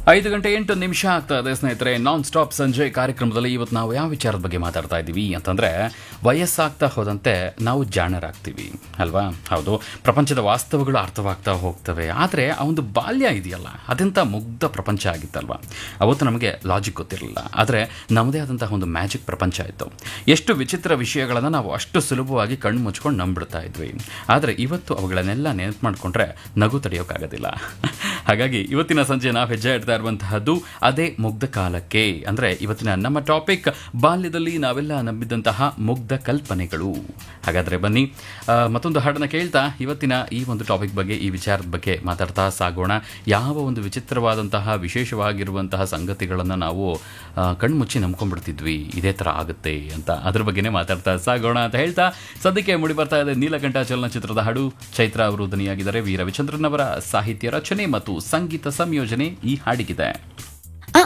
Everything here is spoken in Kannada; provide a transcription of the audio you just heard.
ಐದು ಗಂಟೆ ಎಂಟು ನಿಮಿಷ ಆಗ್ತಾ ಇದೆ ಸ್ನೇಹಿತರೆ ನಾನ್ ಸ್ಟಾಪ್ ಸಂಜೆ ಕಾರ್ಯಕ್ರಮದಲ್ಲಿ ಇವತ್ತು ನಾವು ಯಾವ ವಿಚಾರದ ಬಗ್ಗೆ ಮಾತಾಡ್ತಾ ಇದ್ದೀವಿ ಅಂತಂದ್ರೆ ವಯಸ್ಸಾಗ್ತಾ ಹೋದಂತೆ ನಾವು ಜಾಣರಾಗ್ತೀವಿ ಅಲ್ವಾ ಹೌದು ಪ್ರಪಂಚದ ವಾಸ್ತವಗಳು ಅರ್ಥವಾಗ್ತಾ ಹೋಗ್ತವೆ ಆದರೆ ಆ ಒಂದು ಬಾಲ್ಯ ಇದೆಯಲ್ಲ ಅದೆಂಥ ಮುಗ್ಧ ಪ್ರಪಂಚ ಆಗಿತ್ತಲ್ವಾ ಅವತ್ತು ನಮಗೆ ಲಾಜಿಕ್ ಗೊತ್ತಿರಲಿಲ್ಲ ಆದರೆ ನಮ್ಮದೇ ಆದಂತಹ ಒಂದು ಮ್ಯಾಜಿಕ್ ಪ್ರಪಂಚ ಇತ್ತು ಎಷ್ಟು ವಿಚಿತ್ರ ವಿಷಯಗಳನ್ನು ನಾವು ಅಷ್ಟು ಸುಲಭವಾಗಿ ಕಣ್ಣು ಮುಚ್ಕೊಂಡು ನಂಬಿಡ್ತಾ ಇದ್ವಿ ಆದರೆ ಇವತ್ತು ಅವುಗಳನ್ನೆಲ್ಲ ನೆನಪು ಮಾಡಿಕೊಂಡ್ರೆ ನಗು ತಡೆಯೋಕ್ಕಾಗೋದಿಲ್ಲ ಹಾಗಾಗಿ ಇವತ್ತಿನ ಸಂಜೆ ನಾವು ಹೆಜ್ಜೆ ಇಡ್ತಾ ಇರುವಂತಹದ್ದು ಅದೇ ಮುಗ್ಧ ಕಾಲಕ್ಕೆ ಅಂದರೆ ಇವತ್ತಿನ ನಮ್ಮ ಟಾಪಿಕ್ ಬಾಲ್ಯದಲ್ಲಿ ನಾವೆಲ್ಲ ನಂಬಿದಂತಹ ಮುಗ್ಧ ಕಲ್ಪನೆಗಳು ಹಾಗಾದರೆ ಬನ್ನಿ ಆ, ಮತ್ತೊಂದು ಹಾಡನ್ನು ಕೇಳ್ತಾ ಇವತ್ತಿನ ಈ ಒಂದು ಟಾಪಿಕ್ ಬಗ್ಗೆ ಈ ವಿಚಾರದ ಬಗ್ಗೆ ಮಾತಾಡ್ತಾ ಸಾಗೋಣ ಯಾವ ಒಂದು ವಿಚಿತ್ರವಾದಂತಹ ವಿಶೇಷವಾಗಿರುವಂತಹ ಸಂಗತಿಗಳನ್ನು ನಾವು ಆ, ಕಣ್ಮುಚ್ಚಿ ನಂಬ್ಕೊಂಡ್ಬಿಡ್ತಿದ್ವಿ ಇದೇ ಥರ ಆಗುತ್ತೆ ಅಂತ ಅದ್ರ ಬಗ್ಗೆನೇ ಮಾತಾಡ್ತಾ ಸಾಗೋಣ ಅಂತ ಹೇಳ್ತಾ ಸದ್ಯಕ್ಕೆ ಮುಡಿ ಬರ್ತಾ ಇದೆ ನೀಲಕಂಠ ಚಲನಚಿತ್ರದ ಹಾಡು ಚೈತ್ರ ಅವರು ಧ್ವನಿಯಾಗಿದ್ದಾರೆ ವಿ ರವಿಚಂದ್ರನ್ ಅವರ ಸಾಹಿತ್ಯ ರಚನೆ ಮತ್ತು ಸಂಗೀತ ಸಂಯೋಜನೆ ಈ ಹಾಡಿಗಿದೆ